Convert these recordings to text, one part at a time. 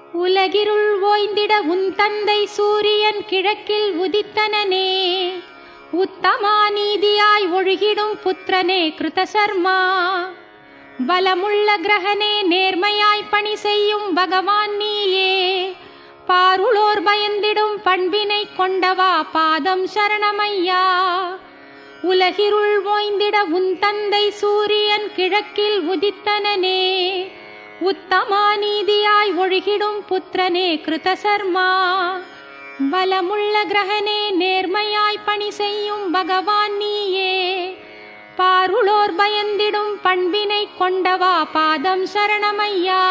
உலகிருள் ஓய்ந்திட உன் தந்தை சூரியன் கிழக்கில் உதித்தனனே உத்தமா நீதியாய் ஒழுகிடும் புத்திரனே கிருதசர்மா பலமுள்ள கிரகனே நேர்மையாய் பணி செய்யும் பகவான் நீயே பாருளோர் பயந்திடும் பண்பினை கொண்டவா பாதம் சரணமையா உலகிருள் ஓய்ந்திட உன் தந்தை சூரியன் கிழக்கில் உதித்தனனே உத்தமா நீதியாய் ஒழுகிடும் புத்திரனே கிருதசர்மா பலமுள்ள கிரகனே நேர்மையாய் பணி செய்யும் பகவான் நீயே பாருளோர் பயந்திடும் பண்பினை கொண்டவா பாதம் சரணமையா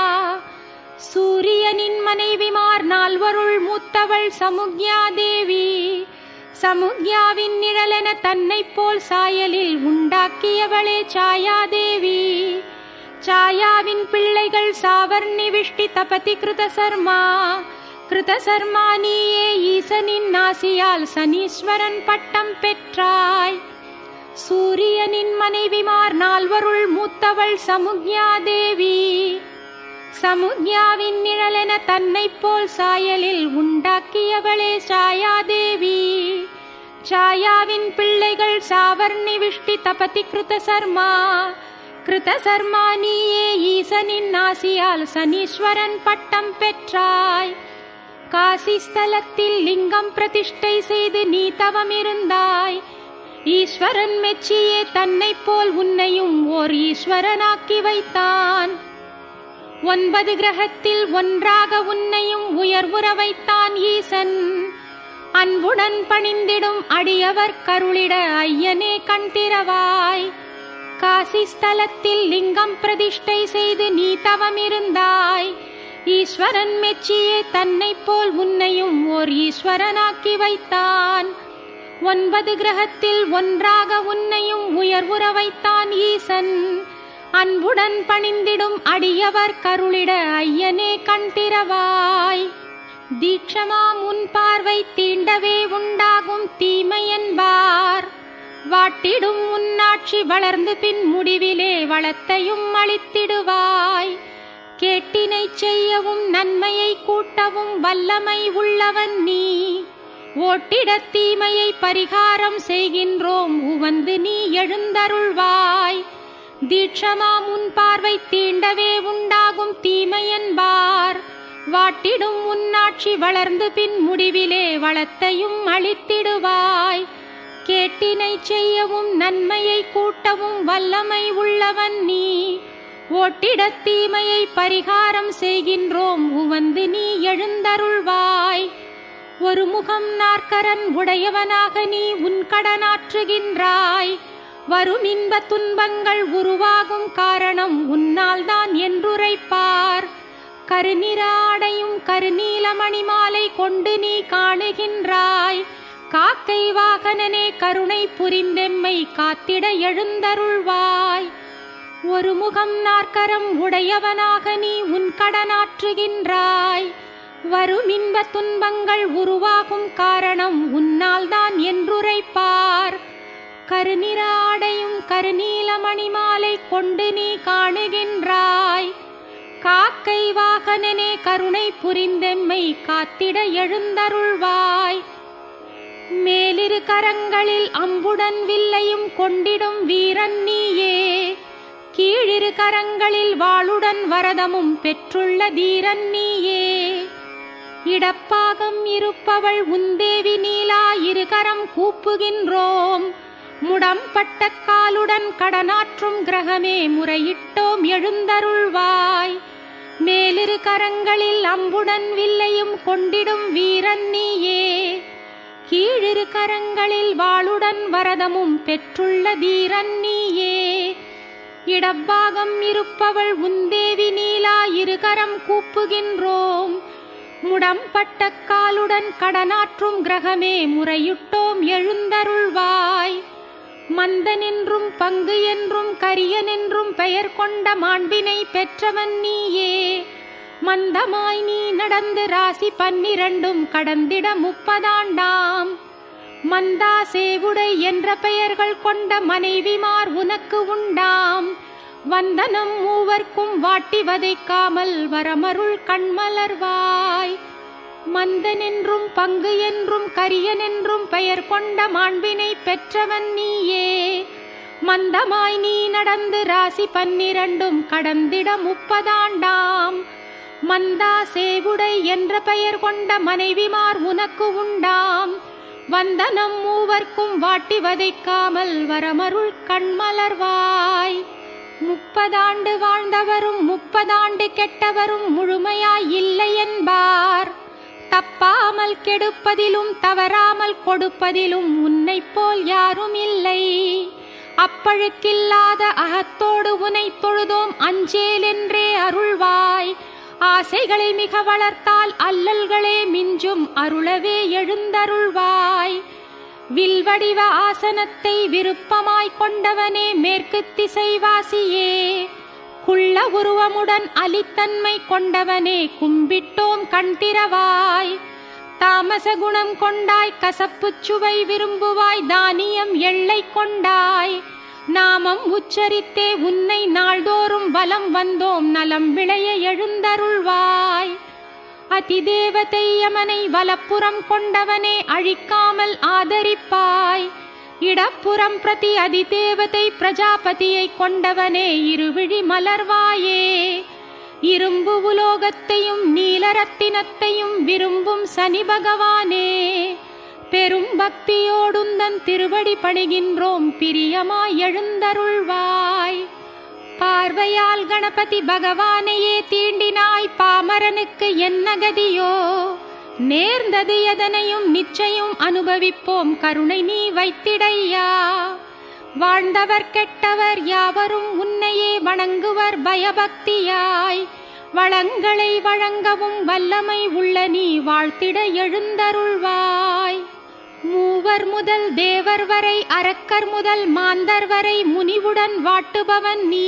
சூரியனின் மனைவிமார் நால்வருள் மூத்தவள் சமுக்யா தேவி சமுக்யாவின் நிழலென தன்னைப் போல் சாயலில் உண்டாக்கியவளே சாயாதேவி சாயாவின் பிள்ளைகள் சாவர்ணி விஷ்டி தபதி கிருதசர்மா கிருதசர்மா நீயே ஈசனின் நாசியால் சனீஸ்வரன் பட்டம் பெற்றாய் சூரியனின் மனைவிமார் நால்வருள் மூத்தவள் சமுக்யா தேவி சமுக்யாவின் நிழலென தன்னைப் போல் சாயலில் உண்டாக்கியவளே சாயாதேவி சாயாவின் பிள்ளைகள் சாவர்ணி விஷ்டி தபதி கிருதசர்மா கிருதசர்மா நீயே ஈசனின் நாசியால் சனீஸ்வரன் பட்டம் பெற்றாய் காசி ஸ்தலத்தில் லிங்கம் பிரதிஷ்டை செய்து நீ தவம் இருந்தாய் ஈஸ்வரன் மெச்சியே தன்னைப் போல் உன்னையும் ஓர் ஈஸ்வரனாக்கி வைத்தான் ஒன்பது கிரகத்தில் ஒன்றாக உன்னையும் உயர்வுற வைத்தான் ஈசன் அன்புடன் பணிந்திடும் அடியவர் கருளிட ஐயனே கண்திரவாய் காசி ஸ்தலத்தில் லிங்கம் பிரதிஷ்டை செய்து நீ தவம் இருந்தாய் ஈஸ்வரன் மெச்சியே தன்னைப் போல் உன்னையும் ஓர் ஈஸ்வரனாக்கி வைத்தான் ஒன்பது கிரகத்தில் ஒன்றாக உன்னையும் உயர்வுற வைத்தான் ஈசன் அன்புடன் பணிந்திடும் அடியவர் கருளிட ஐயனே கண்திரவாய் தீட்சமாம் உன் பார்வை தீண்டவே உண்டாகும் தீமை என்பார் வாட்டிடும் உன்னாட்சி வளர்ந்து பின் முடிவிலே வளத்தையும் அளித்திடுவாய் கேட்டினை செய்யவும் நன்மையை கூட்டவும் வல்லமை உள்ளவன் நீ ஓட்டிட தீமையை பரிகாரம் செய்கின்றோம் உவந்து நீ எழுந்தருள்வாய் தீட்சமாம் உன் பார்வை தீண்டவே உண்டாகும் தீமை என்பார் வாட்டிடும் உன்னாட்சி வளர்ந்து பின் முடிவிலே வளத்தையும் அளித்திடுவாய் கேட்டினை செய்யவும் நன்மையை கூட்டவும் வல்லமை உள்ளவன் நீ ஓட்டிட தீமையை பரிகாரம் செய்கின்றோம் உவந்து நீ எழுந்தருள்வாய் ஒரு முகம் நாற்கரன் உடையவனாக நீ உன் கடனாற்றுகின்றாய் வரும் இன்ப துன்பங்கள் உருவாகும் காரணம் உன்னால் தான் என்றுரைப்பார் கருநிற ஆடையும் கருநீல மணிமாலை கொண்டு நீ காணுகின்றாய் காக்கை வாகனனே கருணை புரிந்தெம்மை காத்திட எழுந்தருள்வாய் ஒரு முகம் நாற்கரம் உடையவனாக நீ உன் கடனாற்றுகின்றாய் வரும் இன்ப துன்பங்கள் உருவாகும் காரணம் உன்னால் தான் என்றுரைப்பார் கருநிற ஆடையும் கருநீல மணிமாலை கொண்டு நீ காணுகின்றாய் காக்கை வாகனனே கருணை புரிந்தெம்மை காத்திட எழுந்தருள்வாய் மேலிரு கரங்களில் அம்புடன் வில்லையும் கொண்டிடும் வீரன் நீயே கீழிரு கரங்களில் வாளுடன் வரதமும் பெற்றுள்ள தீரன் நீயே இடப்பாகம் இருப்பவள் உந்தேவி நீலா இருகரம் கூப்புகின்றோம் முடம்பட்ட காலுடன் கடனாற்றும் கிரகமே முறையிட்டோம் எழுந்தருள்வாய் மேலிரு கரங்களில் அம்புடன் வில்லையும் கொண்டிடும் வீரன் நீயே கீழிரு கரங்களில் வாளுடன் வரதமும் பெற்றுள்ள தீரன் நீயே இடப்பாகம் இருப்பவள் உந்தேவி நீலா இருகரம் கூப்புகின்றோம் முடம்பட்ட காலுடன் கடனாற்றும் கிரகமே முறையிட்டோம் எழுந்தருள்வாய் மந்தனென்றும் பங்கு என்றும் கரியனென்றும் பெயர் கொண்ட மாண்பினை பெற்றவன் நீயே மந்தமாய் நீ நடந்து ராசி பன்னிரண்டும் கடந்திட முப்பதாண்டாம் மந்தா சேவுடை என்ற பெயர்கள் கொண்ட மனைவிமார் உனக்கு உண்டாம் வந்தனம் மூவர்க்கும் வாட்டி வதைக்காமல் வரமருள் கண்மலர்வாய் மந்தனென்றும் பங்கு என்றும் கரியனென்றும் பெயர் கொண்ட மாண்பினை பெற்றவன் நீயே மந்தமாய் நீ நடந்து ராசி பன்னிரண்டும் கடந்திட முப்பதாண்டாம் மந்தா சேவுடை என்ற பெயர் கொண்ட மனைவிமார் உனக்கு உண்டாம் வந்தனம் மூவர்க்கும் வாட்டி வதைக்காமல் வரமருள் கண்மலர்வாய் முப்பதாண்டு வாழ்ந்தவரும் முப்பதாண்டு கெட்டவரும் முழுமையாய் இல்லை என்பார் தப்பாமல் கெடுப்பதிலும் தவறாமல் கொடுப்பதிலும் உன்னைப் போல் யாரும் இல்லை அப்பழுக்கில்லாத அகத்தோடு உனை தொழுதோம் அஞ்சேல் என்றே அருள்வாய் ஆசைகளை மிக வளர்த்தால் அல்லல்களே மிஞ்சும் அருளவே எழுந்தருள்வாய் வில்வடிவ ஆசனத்தை விருப்பமாய் கொண்டவனே மேற்கு திசைவாசியே குள்ள உருவமுடன் அலித்தன்மை கொண்டவனே கும்பிட்டோம் கண்திரவாய் தாமச குணம் கொண்டாய் கசப்புச் சுவை விரும்புவாய் தானியம் எள்ளை கொண்டாய் நாமம் உச்சரித்தே உன்னை நாள்தோறும் வலம் வந்தோம் நலம் விளைய எழுந்தருள்வாய் அதிதேவதை யமனை வலப்புறம் கொண்டவனே அழிக்காமல் ஆதரிப்பாய் இடப்புறம் பிரதி அதிதேவதை பிரஜாபதியை கொண்டவனே இருவிழி மலர்வாயே இரும்பு உலோகத்தையும் நீலரத்தினத்தையும் விரும்பும் சனி பகவானே பெரும் பக்தியோடுந்தன் திருவடி பணிகின்றோம் பிரியமாய் எழுந்தருள்வாய் பார்வையால் கணபதி பகவானையே தீண்டினாய் பாமரனுக்கு என்ன கதியோ நேர்ந்தது எதனையும் நிச்சயம் அனுபவிப்போம் கருணை நீ வைத்திடையா வாழ்ந்தவர் கெட்டவர் யாவரும் உன்னையே வணங்குவர் பயபக்தியாய் வளங்களை வழங்கவும் வல்லமை உள்ள நீ வாழ்த்திட எழுந்தருள்வாய் மூவர் முதல் தேவர் வரை அரக்கர் முதல் மாந்தர் வரை முனிவுடன் வாட்டுபவன் நீ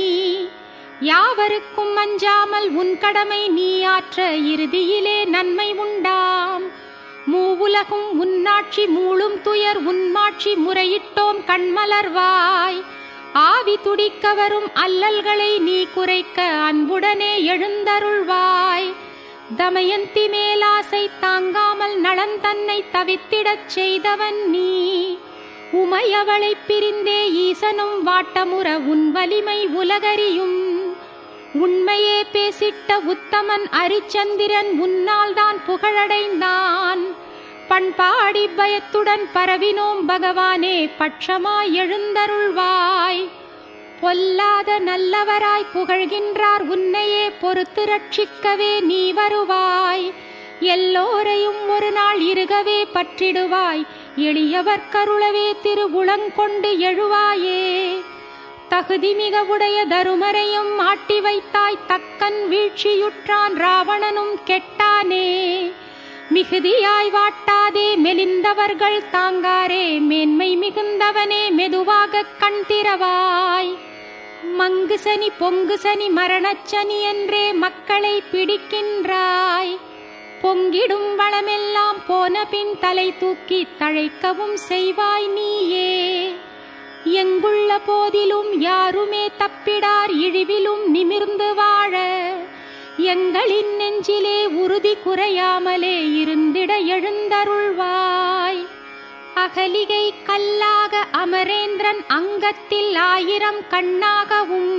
யாவருக்கும் அஞ்சாமல் உன் கடமை நீ ஆற்ற இறுதியிலே நன்மை உண்டாம் மூவுலகும் உன்னாட்சி மூளும் துயர் உன்மாட்சி முறையிட்டோம் கண்மலர்வாய் ஆவி துடிக்க வரும் அல்லல்களை நீ குறைக்க அன்புடனே எழுந்தருள்வாய் தமயந்தி மேலாசை தாங்காமல் நலன் தன்னை தவித்திடச் செய்தவன் நீ உமையவளைப் பிரிந்தே ஈசனும் வாட்டமுற உன் வலிமை உலகறியும் உண்மையே பேசிட்ட உத்தமன் அரிச்சந்திரன் உன்னால் தான் புகழடைந்தான் பண்பாடி பயத்துடன் பரவினோம் பகவானே பட்சமாய் எழுந்தருள்வாய் பொல்லாத நல்லவராய் புகழ்கின்றார் உன்னையே பொறுத்து ரட்சிக்கவே நீ வருவாய் எல்லோரையும் ஒரு நாள் இருகவே பற்றிடுவாய் எளியவர் கருளவே திருவுளங்கொண்டு எழுவாயே தகுதி மிக உடைய தருமரையும் ஆட்டி வைத்தாய் தக்கன் வீழ்ச்சியுற்றான் ராவணனும் கெட்டானே மிகுதியாய் வாட்டாதே மெலிந்தவர்கள் தாங்காரே மேன்மை மிகுந்தவனே மெதுவாக கண் திறவாய் மங்கு சனி பொங்கு சனி மரணச்சனி என்றே மக்களை பிடிக்கின்றாய் பொங்கிடும் வளமெல்லாம் போன பின் தலை தூக்கி தழைக்கவும் செய்வாய் நீயே எங்குள்ள போதிலும் யாருமே தப்பிடார் இழிவிலும் நிமிர்ந்து வாழ எங்களின் நெஞ்சிலே உறுதி குறையாமலே இருந்திட எழுந்தருள்வாய் அகலிகை கல்லாக அமரேந்திரன் அங்கத்தில் ஆயிரம் கண்ணாகவும்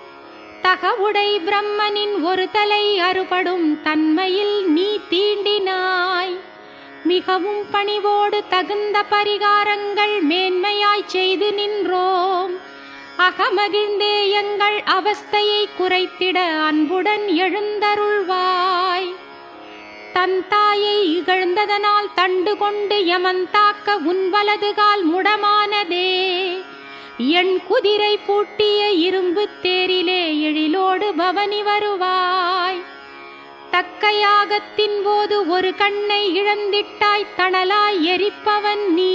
தகவுடை பிரம்மனின் ஒரு தலை அறுபடும் தன்மையில் நீ தீண்டினாய் மிகவும் பணிவோடு தகுந்த பரிகாரங்கள் மேன்மையாய் செய்து நின்றோம் அகமகிழ்ந்தே எங்கள் அவஸ்தையை குறைத்திட அன்புடன் எழுந்தருள்வாய் தன் தாயை இகழ்ந்ததனால் தண்டு கொண்டு யமன் தாக்க உன் வலதுகால் முடமானதே என் குதிரை பூட்டிய இரும்பு தேரிலே எழிலோடு பவனி வருவாய் தக்க யாகத்தின் போது ஒரு கண்ணை இழந்திட்டாய் தணலாய் எரிப்பவன் நீ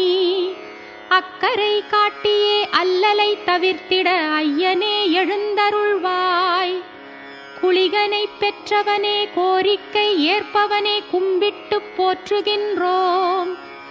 அக்கறை காட்டியே அல்லலை தவிர்த்திட ஐயனே எழுந்தருள்வாய் குளிகனை பெற்றவனே கோரிக்கை ஏற்பவனே கும்பிட்டு போற்றுகின்றோம்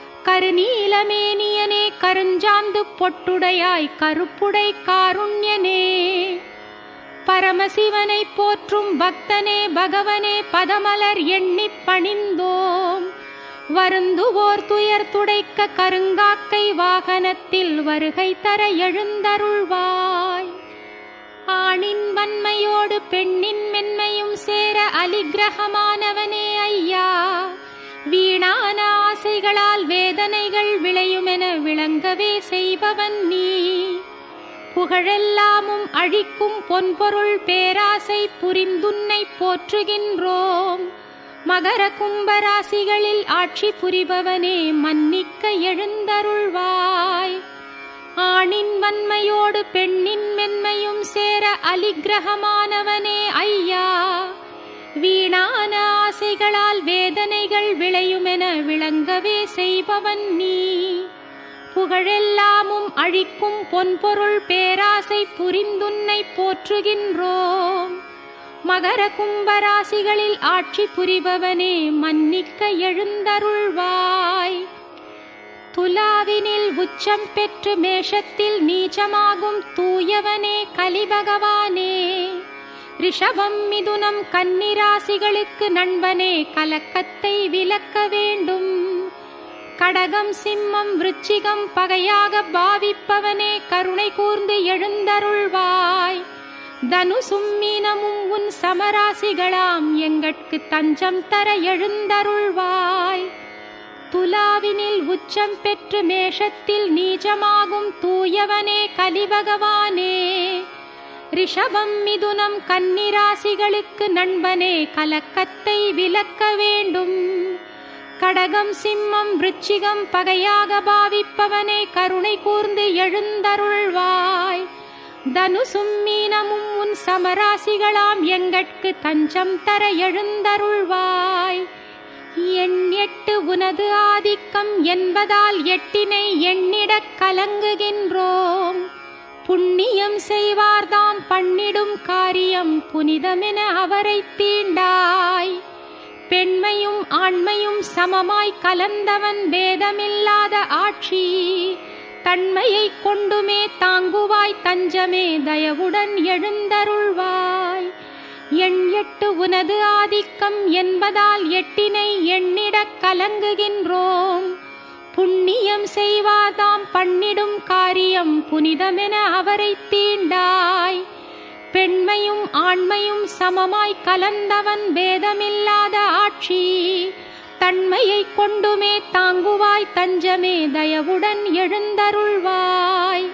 கருநீலமேனியனே கருஞ்சாந்து பொட்டுடையாய் கருப்புடை காருண்யனே பரமசிவனை போற்றும் பக்தனே பகவனே பதமலர் எண்ணிப் பணிந்தோம் வருந்துவோர் துயர் துடைக்க கருங்காக்கை வாகனத்தில் வருகை தர எழுந்தருள்வாய் ஆணின் வன்மையோடு பெண்ணின் மென்மையும் சேர அலிகிரகமானவனே ஐயா வீணான ஆசைகளால் வேதனைகள் விளையுமென விளங்கவே செய்பவன் நீ புகழெல்லாமும் அழிக்கும் பொன்பொருள் பேராசை புரிந்துன்னை போற்றுகின்றோம் மகர கும்பராசிகளில் ஆட்சி புரிபவனே மன்னிக்க எழுந்தருள்வாய் ஆணின் வன்மையோடு பெண்ணின் மென்மையும் சேர அலிகிரகமானவனே ஐயா வீணான ஆசைகளால் வேதனைகள் விளையுமென விளங்கவே செய்பவன் நீ புகழெல்லாமும் அழிக்கும் பொன்பொருள் பேராசை புரிந்துன்னை போற்றுகின்றோம் மகர கும்பராசிகளில் ஆட்சி புரிபவனே மன்னிக்க எழுந்தருள்வாய் துலாவினில் உச்சம் பெற்று மேஷத்தில் நீச்சமாகும் தூயவனே கலிபகவானே ரிஷபம் மிதுனம் கன்னிராசிகளுக்கு நண்பனே கலக்கத்தை விலக்க வேண்டும் கடகம் சிம்மம் விருச்சிகம் பகையாக பாவிப்பவனே கருணை கூர்ந்து எழுந்தருள்வாய் தனுசும் மீனமும் உன் சமராசிகளாம் எங்கட்கு தஞ்சம் தர எழுந்தருள்வாய் துலாவினில் உச்சம் பெற்று மேஷத்தில் நீச்சமாகும் தூயவனே கலிபகவானே ரிஷபம் மிதுனம் கன்னிராசிகளுக்கு நண்பனே கலக்கத்தை விலக்க வேண்டும் கடகம் சிம்மம் விருச்சிகம் பகையாக பாவிப்பவனை கருணை கூர்ந்து எழுந்தருள்வாய் தனுசும் மீனமும் உன் சமராசிகளாம் எங்கட்கு தஞ்சம் தர எழுந்தருள்வாய் எண் எட்டு உனது ஆதிக்கம் என்பதால் எட்டினை எண்ணிடக் கலங்குகின்றோம் புண்ணியம் செய்வார்தாம் பண்ணிடும் காரியம் புனிதமென அவரை தீண்டாய் பெண்மையும் ஆண்மையும் சமமாய் கலந்தவன் வேதமில்லாத ஆட்சி தன்மையை கொண்டுமே தாங்குவாய் தஞ்சமே தயவுடன் எழுந்தருள்வாய் எண் எட்டு உனது ஆதிக்கம் என்பதால் எட்டினை எண்ணிடக் கலங்குகின்றோம் புண்ணியம் செய்வாதாம் பண்ணிடும் காரியம் புனிதமென அவரை தீண்டாய் பெண்மையும் ஆண்மையும் சமமாய் கலந்தவன் பேதமில்லாத ஆட்சி தன்மையை கொண்டுமே தாங்குவாய் தஞ்சமே தயவுடன் எழுந்தருள்வாய்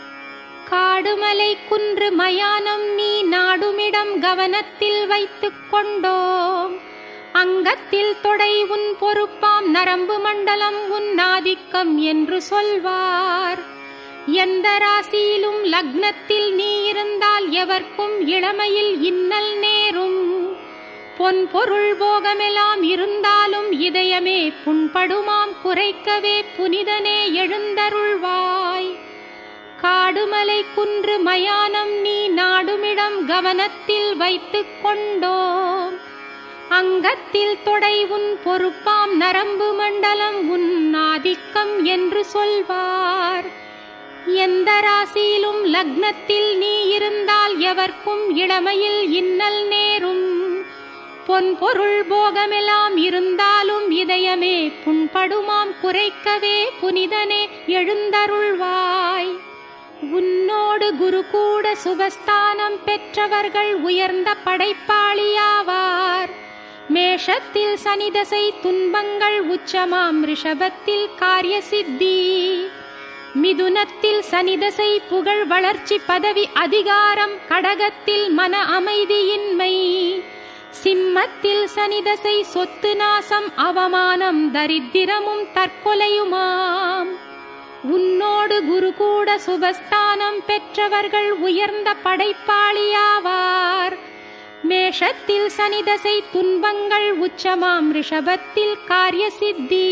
காடுமலை குன்று மயானம் நீ நாடுமிடம் கவனத்தில் வைத்துக் கொண்டோம் அங்கத்தில் தொடை உன் பொறுப்பாம் நரம்பு மண்டலம் உன் ஆதிக்கம் என்று சொல்வார் எந்த ராசியிலும் லக்னத்தில் நீ இருந்தால் எவர்க்கும் இளமையில் இன்னல் நேரும் பொன் பொருள் போகமெல்லாம் இருந்தாலும் இதயமே புண்படுமாம் குறைக்கவே புனிதனே எழுந்தருள்வாய் காடுமலை குன்று மயானம் நீ நாடுமிடம் கவனத்தில் வைத்துக் கொண்டோம் அங்கத்தில் தொடை உன் பொறுப்பாம் நரம்பு மண்டலம் உன் ஆதிக்கம் என்று சொல்வார் எந்த ராசியிலும் லக்னத்தில் நீ இருந்தால் எவர்க்கும் இளமையில் இன்னல் நேரும் பொன் பொருள் போகமெல்லாம் இருந்தாலும் இதயமே புண்படுமாம் குறைக்கவே புனிதனே எழுந்தருள்வாய் உன்னோடு குரு கூட சுபஸ்தானம் பெற்றவர்கள் உயர்ந்த படைப்பாளியாவார் மேஷத்தில் சனிதசை துன்பங்கள் உச்சமாம் ரிஷபத்தில் காரிய சித்தி மிதுனத்தில் சனிதசை புகழ் வளர்ச்சி பதவி அதிகாரம் கடகத்தில் மன அமைதியின்மை சிம்மத்தில் சனிதசை சொத்து நாசம் அவமானம் தரித்திரமும் தற்கொலையுமாம் உன்னோடு குரு கூட சுபஸ்தானம் பெற்றவர்கள் உயர்ந்த படைப்பாளியாவார் மேஷத்தில் சனிதசை துன்பங்கள் உச்சமாம் ரிஷபத்தில் காரிய சித்தி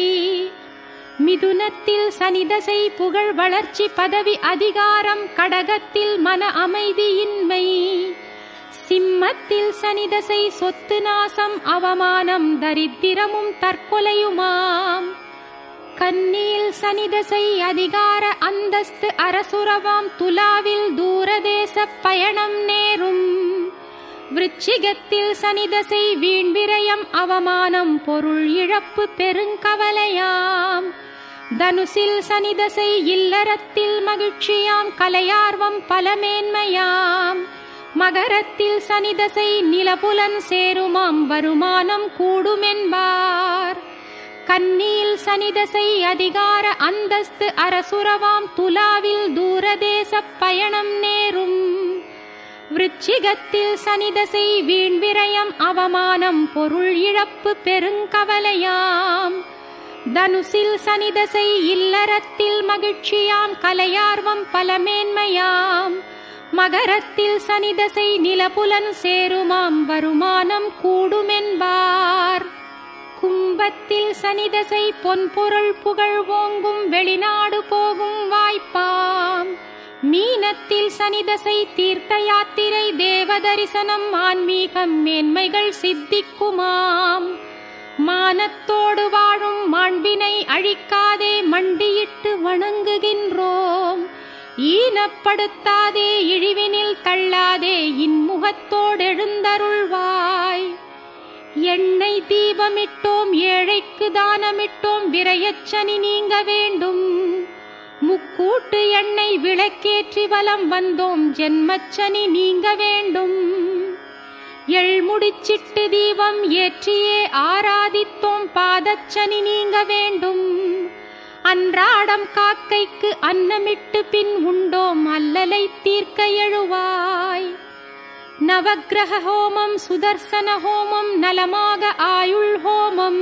மிதுனத்தில் சனிதசை புகழ் வளர்ச்சி பதவி அதிகாரம் கடகத்தில் மன அமைதியின்மை சிம்மத்தில் சனிதசை சொத்து நாசம் அவமானம் தரித்திரமும் தற்கொலையுமாம் கன்னியில் சனிதசை அதிகார அந்தஸ்து அரசுரவாம் துலாவில் தூரதேச பயணம் நேரும் விருச்சிகத்தில் சனிதசை வீண்விரயம் அவமானம் பொருள் இழப்பு பெருங்கவலையாம் தனுசில் சனிதசை இல்லறத்தில் மகிழ்ச்சியாம் கலையார்வம் பலமேன்மையாம் மகரத்தில் சனிதசை நிலபுலன் சேருமாம் வருமானம் கூடுமென்பார் கன்னியில் சனிதசை அதிகார அந்தஸ்து அரசுரவாம் துலாவில் தூரதேச பயணம் நேரும் விருச்சிகத்தில் சனிதசை வீண்விரயம் அவமானம் பொருள் இழப்பு பெருங்கவலையாம் தனுசில் சனிதசை இல்லறத்தில் மகிழ்ச்சியாம் கலையார்வம் பலமேன்மையாம் மகரத்தில் சனிதசை நிலபுலன் சேருமாம் வருமானம் கூடுமென்பார் கும்பத்தில் சனிதசை பொன்பொருள் புகழ் ஓங்கும் வெளிநாடு போகும் வாய்ப்பாம் மீனத்தில் சனிதசை தீர்த்த யாத்திரை தேவதரிசனம் ஆன்மீகம் மேன்மைகள் சித்திக்குமாம் மானத்தோடு வாழும் மாண்பினை அழிக்காதே மண்டியிட்டு வணங்குகின்றோம் ஈனப்படுத்தாதே இழிவினில் தள்ளாதே இன்முகத்தோடெழுந்தருள்வாய் எண்ணெய் தீபமிட்டோம் ஏழைக்கு தானமிட்டோம் விரையச்சனி நீங்க வேண்டும் முக்கூட்டு எண்ணெய் விளக்கேற்றி வலம் வந்தோம் ஜென்மச்சனி நீங்க வேண்டும் எள்முடிச்சிட்டு தீபம் ஏற்றியே ஆராதித்தோம் பாதச்சனி நீங்க வேண்டும் அன்றாடம் காக்கைக்கு அன்னமிட்டு பின் உண்டோம் அல்லலை தீர்க்க எழுவாய் நவக்கிரக ஹோமம் சுதர்சன ஹோமம் நலமாக ஆயுள் ஹோமம்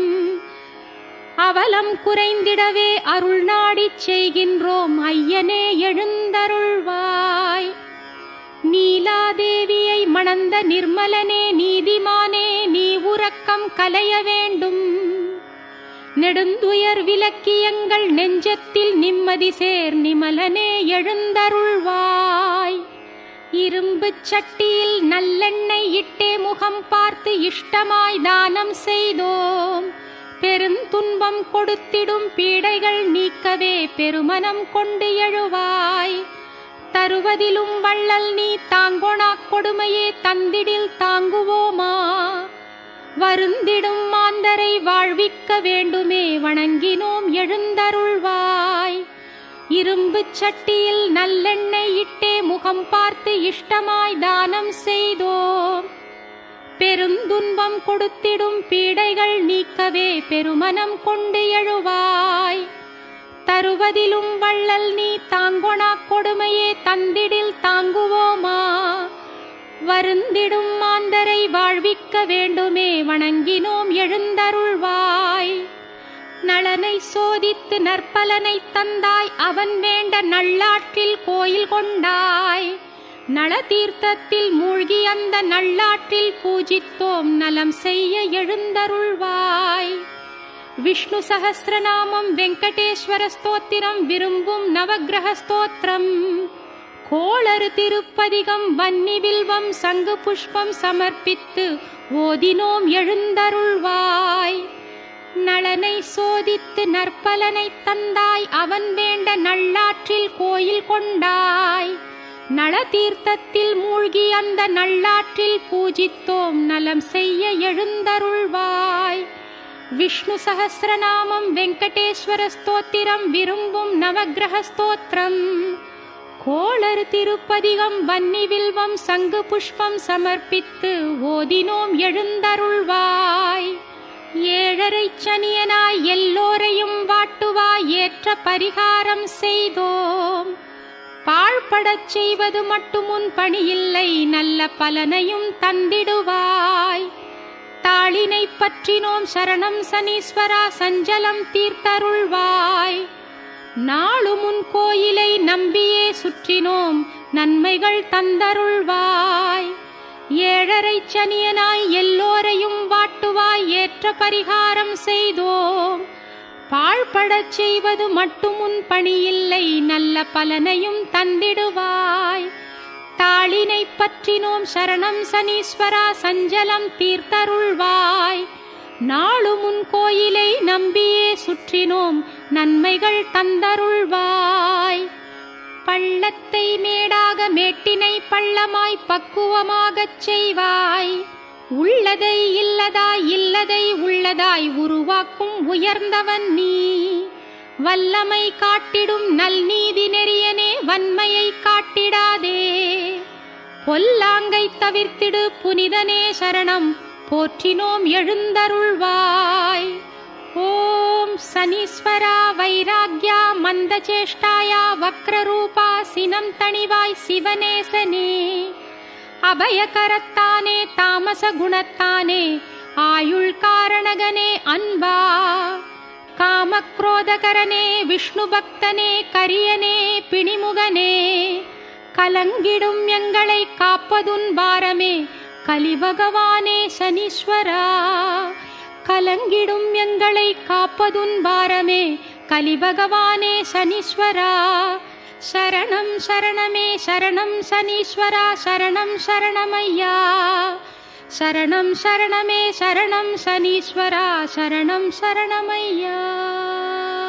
அவலம் குறைந்திடவே அருள் நாடிச் செய்கின்றோம் ஐயனே எழுந்தருள்வாய் நீலாதேவியை மணந்த நிர்மலனே நீதிமானே நீ உறக்கம் கலைய வேண்டும் நெடுந்துயர் விலக்கியங்கள் நெஞ்சத்தில் நிம்மதி சேர் நிமலனே எழுந்தருள்வாய் இரும்புச் சட்டியில் நல்லெண்ணெய் இட்டே முகம் பார்த்து இஷ்டமாய் தானம் செய்தோம் பெருந்துன்பம் கொடுத்திடும் பீடைகள் நீக்கவே பெருமனம் கொண்டு எழுவாய் தருவதிலும் வள்ளல் நீ தாங்கோணா கொடுமையே தந்திடில் தாங்குவோமா வருந்திடும் மாந்தரை வாழ்விக்க வேண்டுமே வணங்கினோம் எழுந்தருள்வாய் இரும்புச் சட்டியில் நல்லெண்ணெய் இட்டே முகம் பார்த்து இஷ்டமாய் தானம் செய்தோம் பெருந்துன்பம் கொடுத்திடும் பீடைகள் நீக்கவே பெருமனம் கொண்டு எழுவாய் தருவதிலும் வள்ளல் நீ தாங்கொணா கொடுமையே தந்திடில் தாங்குவோமா வருந்திடும் மாந்தரை வாழ்விக்க வேண்டுமே வணங்கினோம் எழுந்தருள்வாய் நளனை சோதித்து நற்பலனை தந்தாய் அவன் வேண்ட நல்லாற்றில் கோயில் கொண்டாய் நள தீர்த்தத்தில் மூழ்கி அந்த நல்லாற்றில் பூஜித்தோம் நலம் செய்ய எழுந்தருள்வாய் விஷ்ணு சகசிரநாமம் வெங்கடேஸ்வர ஸ்தோத்திரம் விரும்பும் நவக்கிரக ஸ்தோத்திரம் கோளறு திருப்பதிகம் வன்னி வில்வம் சங்கு புஷ்பம் சமர்ப்பித்து ஓதினோம் எழுந்தருள்வாய் நளனை சோதித்து நற்பலனை தந்தாய் அவன் வேண்ட நல்லாற்றில் கோயில் கொண்டாய் நள தீர்த்தத்தில் மூழ்கி அந்த நல்லாற்றில் பூஜித்தோம் நலம் செய்ய எழுந்தருள்வாய் விஷ்ணு சகசிரநாமம் வெங்கடேஸ்வர ஸ்தோத்திரம் விரும்பும் நவக்கிரக ஸ்தோத்திரம் கோளறு திருப்பதிகம் வன்னி வில்வம் சங்கு புஷ்பம் சமர்ப்பித்து ஓதினோம் எழுந்தருள்வாய் ஏழரை சனியனாய் எல்லோரையும் வாட்டுவாய் ஏற்ற பரிகாரம் செய்தோம் பாழ்படச் செய்வது மட்டும் உன் பணியில்லை நல்ல பலனையும் தந்திடுவாய் தாளினை பற்றினோம் சரணம் சனீஸ்வரா சஞ்சலம் தீர்த்தருள்வாய் நாளும் உன் கோயிலை நம்பியே சுற்றினோம் நன்மைகள் தந்தருள்வாய் ஏழரை சனியனாய் எல்லோரையும் வாட்டுவாய் ஏற்ற பரிகாரம் செய்தோம் பாழ்படச் செய்வது மட்டும் உன் பணியில்லை நல்ல பலனையும் தந்திடுவாய் தாளினை பற்றினோம் சரணம் சனீஸ்வரா சஞ்சலம் தீர்த்தருள்வாய் நாளும் உன் கோயிலை நம்பியே சுற்றினோம் நன்மைகள் தந்தருள்வாய் பள்ளத்தை மேடாக மேட்டினை பள்ளமாய் பக்குவமாகச் செய்வாய் உள்ளதை இல்லதாய் இல்லதை உள்ளதாய் உருவாக்கும் உயர்ந்தவன் நீ வல்லமை காட்டிடும் நல்நீதி நெறியனே வன்மையை காட்டிடாதே பொல்லாங்கை தவிர்த்திடு புனிதனே சரணம் போற்றினோம் எழுந்தருள்வாய் ஓம் சனீஸ்வரா வைராக்யா மந்தச்சேஷ்டாயா வக்ரரூபா சினம் தணிவாய் சிவநேசனே அபயகரத்தானே தாமச குணத்தானே ஆயுள் காரணகனே அன்பா காமக்ரோதகரனே விஷ்ணு பக்தனே கரியனே பிணிமுகனே கலங்கிடும் எங்களை காப்பதுன் பாரமே கலிபகவானே சனீஸ்வரா கலங்கிடும் எங்களை காப்பதுன் பாரமே கலிபகவானே சனீஸ்வரா சரணம் சரணமே சரணம் சனீஸ்வரா சரணம் சரணமையா சரணம் சரணமே சரணம் சனீஸ்வரா சரணம் சரணமையா